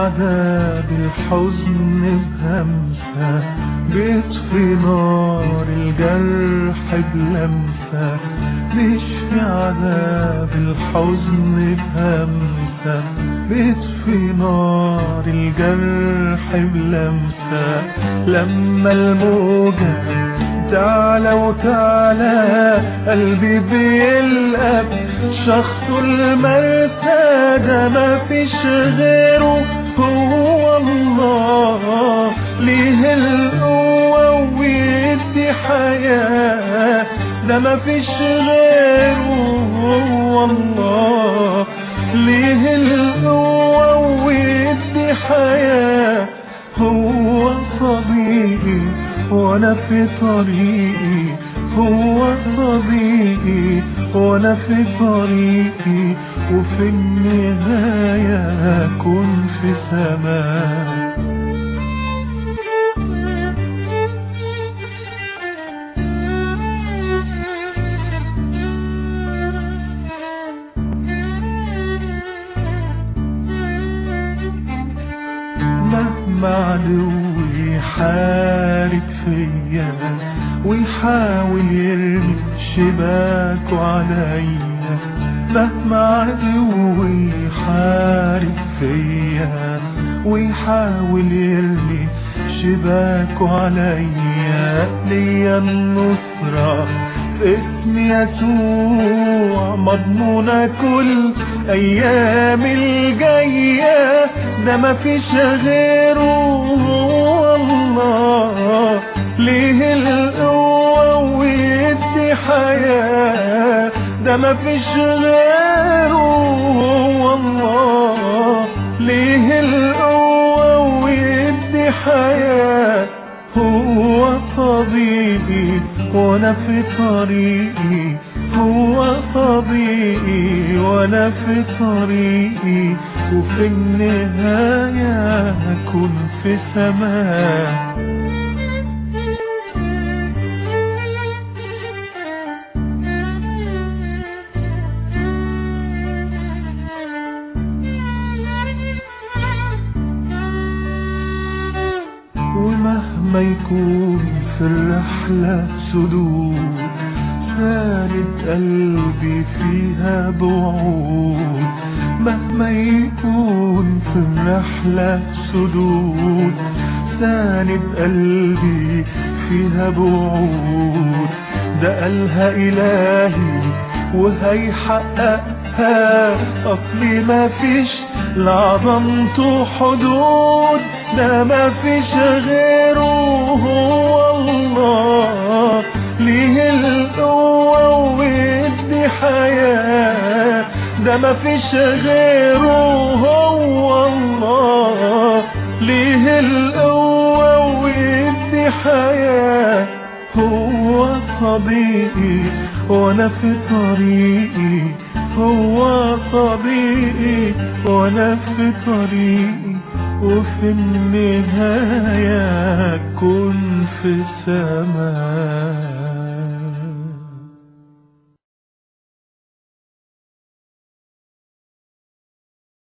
عذاب الحزن بهمسة بيطفي نار الجرح بلمسة بيشفي عذاب الحزن بهمسة بيطفي نار الجرح بلمسة لما الموجة تعلى وتعلى قلبي بيلقى شخص المرسى ده ما فيش غيره هو الله ليه القوة ويدي حياة ده ما فيش غيره هو الله ليه القوة ويدي حياة هو صديقي وانا في طريقي هو صديقي وانا في طريقي وفي النهاية اكون في سماء مهما عدوي يحارب فيا ويحاول يرمي شباكه عليا مهما عدوي يحارب فيا ويحاول يرمي شباكه عليا ليا النصرة في اسم يسوع مضمونة كل أيام الجاية ده مفيش غيره هو الله ليه القوة ويدي حياة ده مفيش غيره هو الله ليه القوة ويدي حياة هو طبيبي وانا في طريقي هو طبيبي وانا في طريقي وفي النهاية هكون في سماء ومهما يكون في الرحلة سدود ساند قلبي فيها بعود مهما يكون في الرحلة سدود ساند قلبي فيها بعود ده قالها إلهي وهيحققها أصلي ما فيش لعظمته حدود ده ما فيش غيره هو الله ليه القوة ويدي حياة ده ما فيش غيره هو الله ليه القوة ويدي حياة هو صديقي وانا في طريقي هو صديقي وانا في طريقي وفي النهاية كن في سماء